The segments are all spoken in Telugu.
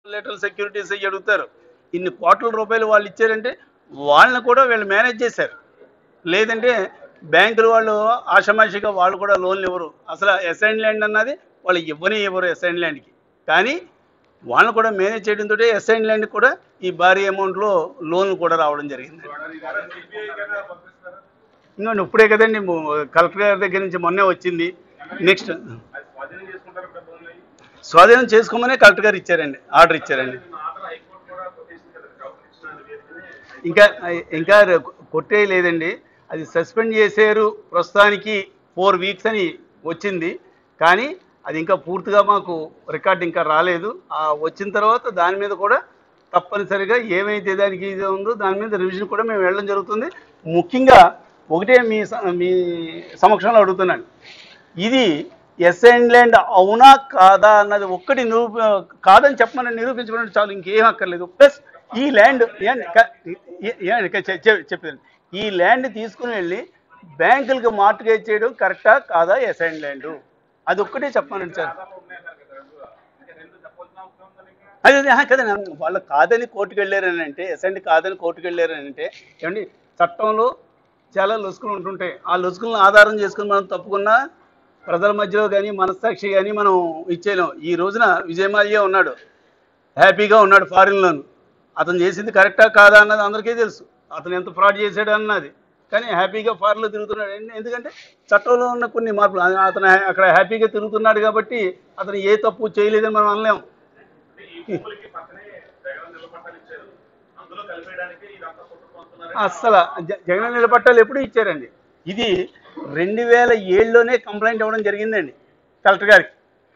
లేటరల్ సెక్యూరిటీస్ అయ్యి అడుగుతారు ఇన్ని కోట్ల రూపాయలు వాళ్ళు ఇచ్చారంటే వాళ్ళని కూడా వీళ్ళు మేనేజ్ చేశారు లేదంటే బ్యాంకుల వాళ్ళు ఆషమాషిగా వాళ్ళు కూడా లోన్లు ఇవ్వరు అసలు ఎస్ఐన్ ల్యాండ్ అన్నది వాళ్ళు ఇవ్వనే ఇవ్వరు ఎస్ఐన్ ల్యాండ్కి కానీ వాళ్ళని కూడా మేనేజ్ చేయడంతో ఎస్ఐన్ ల్యాండ్ కూడా ఈ భారీ అమౌంట్లో లోన్లు కూడా రావడం జరిగింది ఇంకోండి ఇప్పుడే కదండి ము- కలెక్టర్ గారి దగ్గర నుంచి మొన్నే వచ్చింది నెక్స్ట్ స్వాధీనం చేసుకోమనే కలెక్టర్ గారు ఇచ్చారండి ఆర్డర్ ఇచ్చారండి ఇంకా ఇంకా కొట్టే లేదండి అది సస్పెండ్ చేశారు ప్రస్తుతానికి ఫోర్ వీక్స్ అని వచ్చింది కానీ అది ఇంకా పూర్తిగా మాకు రికార్డ్ ఇంకా రాలేదు ఆ వచ్చిన తర్వాత దాని మీద కూడా తప్పనిసరిగా ఏమైతే దానికి ఇది ఉందో దాని మీద రివిజన్ కూడా మేము వెళ్ళడం జరుగుతుంది ముఖ్యంగా ఒకటే మీ స- మీ సమక్షంలో అడుగుతున్నాను ఇది ఎస్ఎన్ ల్యాండ్ అవునా కాదా అన్నది ఒక్కటి నిరూప కాదని చెప్పమని నిరూపించమని చాలు ఇంకేం అక్కర్లేదు ప్లస్ ఈ ల్యాండ్ చెప్పాను ఈ ల్యాండ్ తీసుకుని వెళ్ళి బ్యాంకులకు మార్టిగేజ్ చేయడం కరెక్టా కాదా ఎస్ఎన్ ల్యాండ్ అది ఒక్కటే చెప్పమని సార్ అదే అదే, ఆహా, కదండి వాళ్ళు కాదని కోర్టుకు వెళ్ళారని అంటే ఎస్ఎండి కాదని కోర్టుకు వెళ్ళారని అంటే ఏమండి చట్టంలో చాలా లొసుకులు ఉంటుంటాయి ఆ లొసుకులను ఆధారం చేసుకుని మనం తప్పుకున్నా ప్రజల మధ్యలో కానీ మనస్సాక్షి కానీ మనం ఇచ్చేయలేం ఈ రోజున విజయమాల్య ఉన్నాడు హ్యాపీగా ఉన్నాడు ఫారిన్లోను అతను చేసింది కరెక్టా కాదా అన్నది అందరికీ తెలుసు అతను ఎంత ఫ్రాడ్ చేశాడు అన్నది కానీ హ్యాపీగా ఫారిన్లో తిరుగుతున్నాడు ఎందు- ఎందుకంటే చట్టంలో ఉన్న కొన్ని మార్పులు ఆ- అతను హ్యా- అక్కడ హ్యాపీగా తిరుగుతున్నాడు కాబట్టి అతను ఏ తప్పు చేయలేదని మనం అనలేం అస్సలు జ- జగన్ నిలబట్టాలు ఎప్పుడు ఇచ్చారండి ఇది రెండు వేల ఏడులోనే కంప్లైంట్ ఇవ్వడం జరిగిందండి కలెక్టర్ గారికి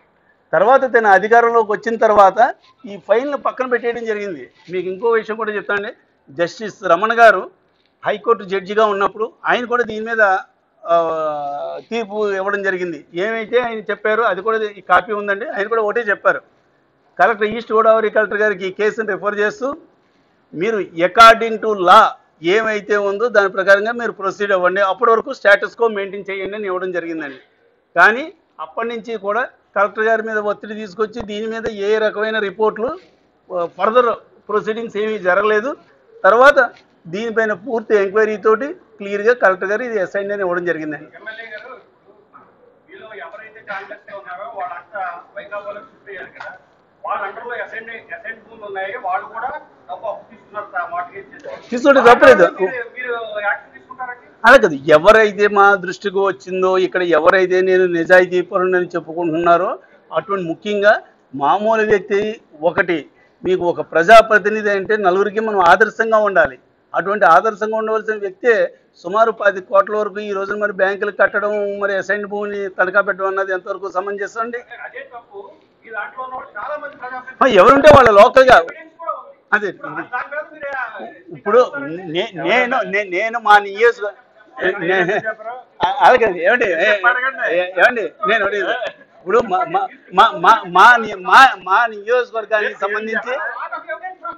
తర్వాత తన అధికారంలోకి వచ్చిన తర్వాత ఈ ఫైల్ను పక్కన పెట్టేయడం జరిగింది మీకు ఇంకో విషయం కూడా చెప్తానండి జస్టిస్ రమణ గారు హైకోర్టు జడ్జిగా ఉన్నప్పుడు ఆయన కూడా దీని మీద ఆ, తీర్పు ఇవ్వడం జరిగింది ఏమైతే ఆయన చెప్పారో అది కూడా ఈ కాపీ ఉందండి ఆయన కూడా ఒకటే చెప్పారు కలెక్టర్ ఈస్ట్ గోదావరి కలెక్టర్ గారికి ఈ కేసును రిఫర్ చేస్తూ మీరు అకార్డింగ్ టు లా ఏమైతే ఉందో దాని ప్రకారంగా మీరు ప్రొసీడ్ అవ్వండి అప్పటి వరకు స్టేటస్ కో మెయింటైన్ చేయండి అని ఇవ్వడం జరిగిందండి కానీ అప్పటి నుంచి కూడా కలెక్టర్ గారి మీద ఒత్తిడి తీసుకొచ్చి దీని మీద ఏ రకమైన రిపోర్ట్లు ఫర్దర్ ప్రొసీడింగ్స్ ఏమీ జరగలేదు తర్వాత దీనిపైన పూర్తి ఎంక్వైరీ తోటి క్లియర్గా కలెక్టర్ గారు ఇది అసైన్ అని ఇవ్వడం జరిగిందండి ఎమ్మెల్యే గారు వీళ్ళు ఎవరైతే కాంటాక్ట్ లో ఉన్నారో వాళ్ళంతా వైకాపాలో షిఫ్ట్ అయ్యారు కదా వాళ్ళ అండర్లో అసెండ్ అసెండ్ భూములు ఉన్నాయి వాళ్ళు కూడా డబ్బు అప్పు తీసుకున్నారు సార్ మార్కెట్ చేసి తీసుకుంటే తప్పలేదు మీరు- మీరు యాక్షన్ తీసుకుంటారండి అలా కాదు ఎవరైతే మా దృష్టికి వచ్చిందో ఇక్కడ ఎవరైతే నేను నిజాయితీ పరుణని చెప్పుకుంటున్నారో అటువంటి ముఖ్యంగా మామూలు వ్యక్తి ఒకటి మీకు ఒక ప్రజాప్రతినిధి అంటే నలుగురికి మనం ఆదర్శంగా ఉండాలి అటువంటి ఆదర్శంగా ఉండవలసిన వ్యక్తే సుమారు పది కోట్ల వరకు ఈ రోజున మరి బ్యాంకులకు కట్టడం మరి అసైన్ భూమిని తనఖా పెట్టడం అన్నది ఎంతవరకు సమంజసం అండి అదే తప్పు ఈ దాంట్లో ఉన్న వాళ్ళు చాలా మంది ఆ, ప్రజాప్రతినిధులు ఎవరుంటే వాళ్ళ లోకల్గా ఎవిడెన్స్ కూడా ఉంది అదే దాని మీద మీరు ఇప్పుడు నే- నేను నే- నేను మా నియోజక నే- ఆ- అలాగే ఏమండి ఏ- ఏ- ఏమండి నేను అడిగేది. ఇప్పుడు మా- మా- మా మా మా ని- మా మా నియోజకవర్గానికి సంబంధించి lot of evidence from-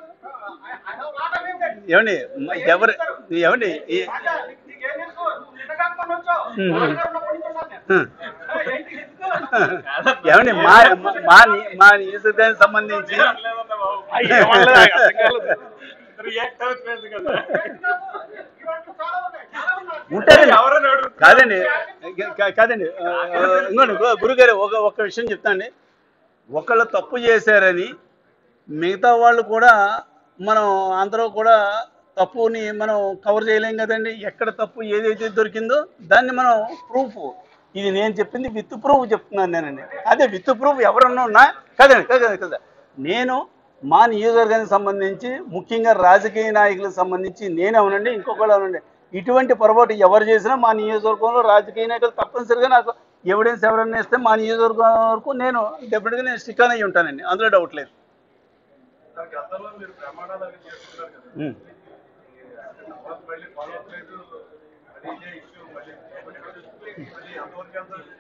I have lot of evidence. ఏమండి మ- ఎవరు ఏమండి ఈ- రాజా, నీకు- నీకేం తెలుసు? నువ్వు నిన్న కాకపోతే వచ్చావు. హ్మ్. నాన్నగారు ఉన్నప్పటి నుంచి ఉన్నాను నేను. హ్మ్. ఏ, ఏంటి ఎందుకు? ఏమండి మా మా- మా ని- మా నియోజకవర్గానికి సంబంధించి ఇవాళ చాలా ఉన్నాయి, చాలా ఉన్నాయి. ఉంటారండి కాదండి కా- కాదండి ఆ, ఇంకోండి గు- గురుగారు ఒక ఒక విషయం చెప్తాండి ఒకళ్ళు తప్పు చేశారని మిగతా వాళ్ళు కూడా మనం అందరూ కూడా తప్పుని మనం కవర్ చేయలేం కదండి ఎక్కడ తప్పు ఏదైతే దొరికిందో దాన్ని మనం ప్రూఫ్ ఇది నేను చెప్పింది విత్ ప్రూఫ్ చెప్తున్నాను నేనండి అదే విత్ ప్రూఫ్ ఎవరన్నా ఉన్నా కదండి కదా కదా నేను మా నియోజకవర్గానికి సంబంధించి ముఖ్యంగా రాజకీయ నాయకులకు సంబంధించి నేనే అవునండి ఇంకొకళ్ళు అవునండి ఇటువంటి పొరపాటు ఎవరు చేసినా మా నియోజకవర్గంలో రాజకీయ నాయకులు తప్పనిసరిగా నాకు ఎవిడెన్స్ ఎవరైనా ఇస్తే మా నియోజకవర్గం వరకు నేను డెఫినెట్గా నేను స్టిక్ అయి ఉంటానండి అందులో డౌట్ లేదు సార్, గతంలో మీరు ప్రమాణాలు అవి చేసుకున్నారు కదా ఉమ్. తర్వాత మళ్ళీ follow up లేదు. అది ఇదే issue మళ్ళీ మళ్ళీ అంతవరకు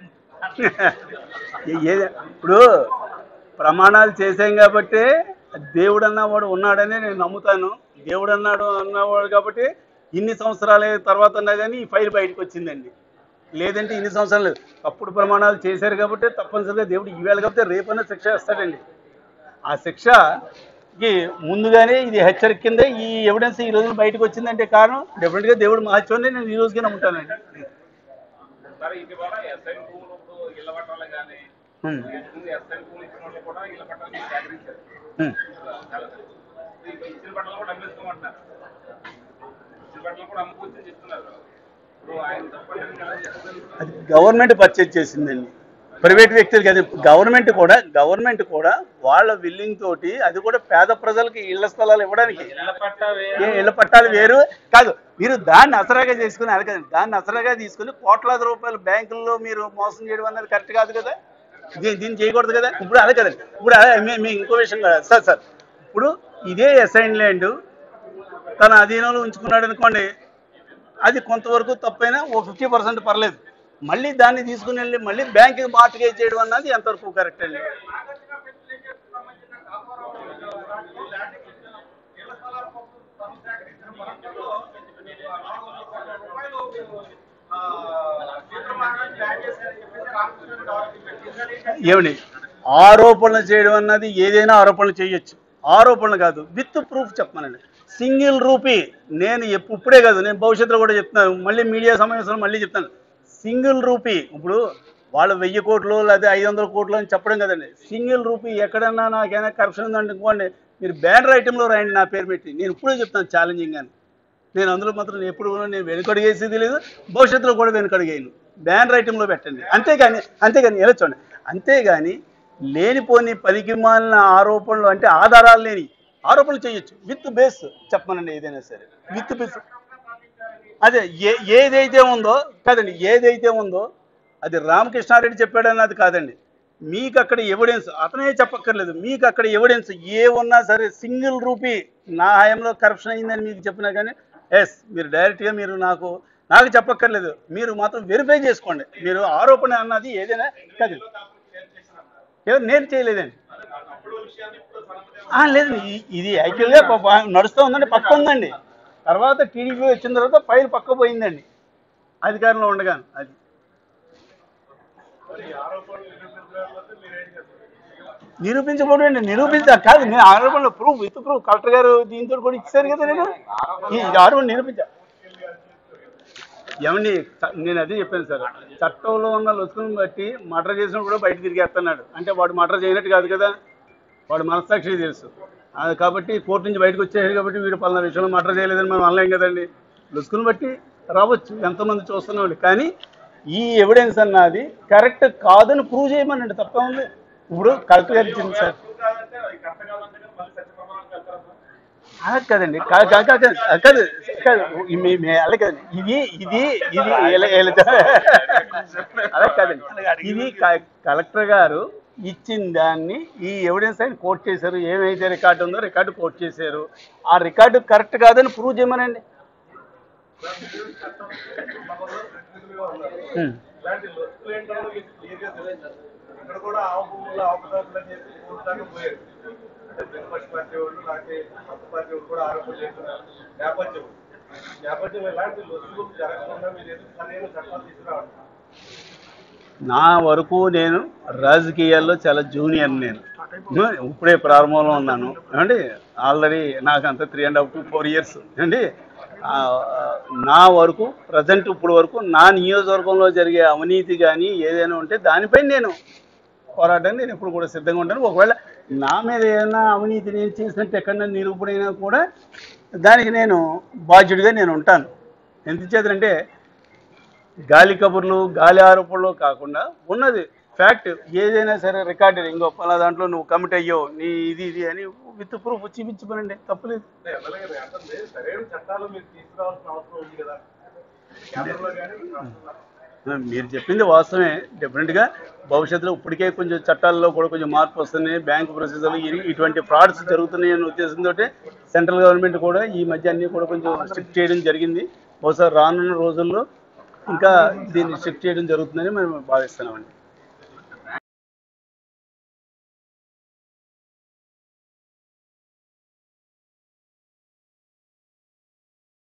ఎంత- ఏ- ఏ- ఇప్పుడు ప్రమాణాలు చేశాం కాబట్టి దేవుడు అన్నవాడు ఉన్నాడని నేను నమ్ముతాను దేవుడు అన్నాడు అన్నవాడు కాబట్టి ఇన్ని సంవత్సరాల తర్వాత అన్నా కానీ ఈ ఫైల్ బయటకు వచ్చిందండి లేదంటే ఇన్ని సంవత్సరాలు తప్పుడు ప్రమాణాలు చేశారు కాబట్టి తప్పనిసరిగా దేవుడు ఈవేళ కాబట్టి రేపన్నా శిక్ష వేస్తాడండి ఆ శిక్షకి ముందుగానే ఇది హెచ్చరిక కింద ఈ ఎవిడెన్స్ ఈ రోజున బయటకు వచ్చిందంటే కారణం డెఫినెట్గా దేవుడు మహత్వాన్ని నేను ఈ రోజుకి నమ్ముతానండి సరే ఇటీవల ఎస్ఐన్ భూములు ఇప్పుడు ఇళ్ల పట్టాలు కానీ ఉమ్, ముందు ఎస్ఐన్ భూములు ఇచ్చిన వాళ్ళు కూడా ఇళ్ల పట్టాలు మీకు సేకరించారు ఉమ్. చాలా ఇప్పుడు ఇచ్చిన బట్టలు కూడా అమ్మేసుకోమంటున్నారు ఇచ్చిన బట్టలు కూడా అమ్ముకొచ్చి చెప్తున్నారు ఇప్పుడు ఆయన తప్పని ఎలా చేస్తున్నారు అది గవర్నమెంట్ పర్చేజ్ చేసిందండి ప్రైవేట్ వ్యక్తులు కదా గవర్నమెంట్ కూడా గవర్నమెంట్ కూడా వాళ్ళ విల్లింగ్ తోటి అది కూడా పేద ప్రజలకి ఇళ్ల స్థలాలు ఇవ్వడానికి ఇళ్ల పట్టా ఏ ఇళ్ల పట్టాలు వేరు కాదు మీరు దాన్ని అసరాగా చేసుకుని అది కాదు దాన్ని అసరాగా తీసుకుని కోట్లాది రూపాయలు బ్యాంకుల్లో మీరు మోసం చేయడం అన్నది కరెక్ట్ కాదు కదా దీ- దీన్ని చేయకూడదు కదా ఇప్పుడు అదే కదండి ఇప్పుడు అదే మీ మీ ఇంకో విషయం కదా సార్ సార్ ఇప్పుడు ఇదే అసైన్ ల్యాండ్ తన అధీనంలో ఉంచుకున్నాడు అనుకోండి అది కొంతవరకు తప్పైనా ఓ ఫిఫ్టీ పర్సెంట్ పర్లేదు మళ్ళీ దాన్ని తీసుకుని వెళ్ళి మళ్ళీ బ్యాంక్కి మార్టిగేజ్ చేయడం అన్నది ఎంతవరకు కరెక్ట్ అండి ఏమండి ఆరోపణలు చేయడం అన్నది ఏదైనా ఆరోపణలు చేయొచ్చు ఆరోపణలు కాదు విత్ ప్రూఫ్ చెప్పమనండి సింగిల్ రూపీ నేను ఎప్పు- ఇప్పుడే కాదు నేను భవిష్యత్తులో కూడా చెప్తున్నాను మళ్ళీ మీడియా సమావేశంలో మళ్ళీ చెప్తాను సింగిల్ రూపీ ఇప్పుడు వాళ్ళు వెయ్యి కోట్లు లేదా ఐదు వందల కోట్లు అని చెప్పడం కదండి సింగిల్ రూపీ ఎక్కడన్నా నాకైనా కరప్షన్ ఉందంటే అనుకోండి మీరు బ్యానర్ ఐటెంలో రాయండి నా పేరు పెట్టి నేను ఇప్పుడే చెప్తాను ఛాలెంజింగ్ అని నేను అందులో మాత్రం నేను ఎప్పుడు కూడా నేను వెనుకడుగేసేది లేదు భవిష్యత్తులో కూడా వెనుకడుగేయను బ్యానర్ ఐటెంలో పెట్టండి అంతేగాని అంతేగాని ఎలా చూడండి అంతేగాని లేనిపోని పనికి మాలిన ఆరోపణలు అంటే ఆధారాలు లేని ఆరోపణలు చేయొచ్చు విత్ బేస్ చెప్పమనండి ఏదైనా సరే విత్ బేస్ అదే ఏ ఏదైతే ఉందో కాదండి ఏదైతే ఉందో అది రామకృష్ణారెడ్డి చెప్పాడన్నది కాదండి మీకు అక్కడ ఎవిడెన్స్ అతనే చెప్పక్కర్లేదు మీకు అక్కడ ఎవిడెన్స్ ఏ ఉన్నా సరే సింగిల్ రూపీ నా హయాంలో కరప్షన్ అయిందని మీకు చెప్పినా కానీ ఎస్ మీరు డైరెక్ట్గా మీరు నాకు నాకు చెప్పక్కర్లేదు మీరు మాత్రం వెరిఫై చేసుకోండి మీరు ఆరోపణ అన్నది ఏదైనా కాదు ఎవరు నేను చేయలేదండి ఆ, లేదు ఇ- ఇది యాక్చువల్గా ప- ప- నడుస్తూ ఉందండి పక్క ఉందండి తర్వాత టీడీపీ వచ్చిన తర్వాత ఫైల్ పక్క పోయిందండి అధికారంలో ఉండగాను అది నిరూపించకూడదు అండి నిరూపించ కాదు నేను ఆరోపణలు ప్రూఫ్ విత్ ప్రూఫ్ కలెక్టర్ గారు దీంతో కూడా ఇచ్చారు కదా నేను ఈ ఆరోపణ నిరూపించ ఏమండి చ- నేను అదే చెప్పాను సార్ చట్టంలో ఉన్న లొసుకుని బట్టి మర్డర్ చేసినప్పుడు కూడా బయట తిరిగేస్తున్నాడు అంటే వాడు మర్డర్ చేయనట్టు కాదు కదా వాడు మనస్సాక్షి తెలుసు అది కాబట్టి కోర్టు నుంచి బయటకు వచ్చేసాడు కాబట్టి వీడు పలానా విషయంలో మర్డర్ చేయలేదని మనం అనలేం కదండి లొసుకుని బట్టి రావచ్చు ఎంతమంది చూస్తున్నాం కానీ ఈ ఎవిడెన్స్ అన్నది కరెక్ట్ కాదని ప్రూవ్ చేయమనండి తప్ప ఉంది ఇప్పుడు కలెక్టర్ గారు ఇచ్చింది సార్ కాదంటే అది కరెక్ట్ కాదంటే మళ్ళీ సత్యప్రమాణానికి వెళ్తారా సార్ అలా కాదండి కాదు కాదు కాదు కాదు కాదు కాదు ఈ మీ- మీ- అలా కాదు ఇది ఇది ఇది ఎలా- ఎలా- అలా కాదండి ఇది క- కలెక్టర్ గారు ఇచ్చిన దాన్ని ఈ ఎవిడెన్స్ ఆయన కోట్ చేశారు ఏమైతే రికార్డు ఉందో రికార్డు కోట్ చేశారు ఆ రికార్డు కరెక్ట్ కాదని ప్రూవ్ చేయమనండి ఉం. ఇలాంటి లొసుకులు ఏంటో మీకు క్లియర్గా తెలియదు ఇక్కడ కూడా ఆవు భూములు ఆపుదారులు అని చెప్పి కోర్టు దాకా పోయారు అంటే ప్రతిపక్ష పార్టీ వాళ్ళు లేకపోతే కొత్త పార్టీ వాళ్ళు కూడా ఆరోపణలు చేస్తున్నారు నేపథ్యం నేపథ్యం ఇలాంటి లొసుగులు జరగకుండా మీరు ఎందుకు సరైన చట్టాలు తీసుకురావాలి నా వరకు నేను రాజకీయాల్లో చాలా జూనియర్ నేను ఇప్పుడే ప్రారంభంలో ఉన్నాను ఏమండి ఆల్రెడీ నాకు అంత three and half to four years అండి ఆ, నా వరకు ప్రజెంట్ ఇప్పుడు వరకు నా నియోజకవర్గంలో జరిగే అవినీతి కానీ ఏదైనా ఉంటే దానిపై నేను పోరాటానికి నేను ఇప్పుడు కూడా సిద్ధంగా ఉంటాను ఒకవేళ నా మీద ఏదైనా అవినీతి నేను చేసినట్టు ఎక్కడైనా నిరూపణైనా కూడా దానికి నేను బాధ్యుడిగా నేను ఉంటాను ఎందుచేతంటే గాలి కబుర్లు గాలి ఆరోపణలు కాకుండా ఉన్నది ఫ్యాక్ట్ ఏదైనా సరే రికార్డెడ్ ఇంకో పలా దాంట్లో నువ్వు కమిట్ అయ్యో నీ ఇది ఇది అని విత్ ప్రూఫ్ చూపించమనండి తప్పలేదు ఎమ్మెల్యే గారు అంటే సరైన చట్టాలు మీరు తీసుకురావాల్సిన అవసరం ఉంది కదా కేంద్రంలో కానీ రాష్ట్రంలో మీరు చెప్పింది వాస్తవమే డెఫినెట్గా భవిష్యత్తులో ఇప్పటికే కొంచెం చట్టాల్లో కూడా కొంచెం మార్పు వస్తున్నాయి బ్యాంకు ప్రొసీజర్లు ఇ- ఇటువంటి ఫ్రాడ్స్ జరుగుతున్నాయి అనే ఉద్దేశంతో సెంట్రల్ గవర్నమెంట్ కూడా ఈ మధ్య అన్ని కూడా కొంచెం స్ట్రిక్ట్ చేయడం జరిగింది బహుశా రానున్న రోజుల్లో ఇంకా దీన్ని స్ట్రిక్ట్ చేయడం జరుగుతుందని మేము భావిస్తున్నామండి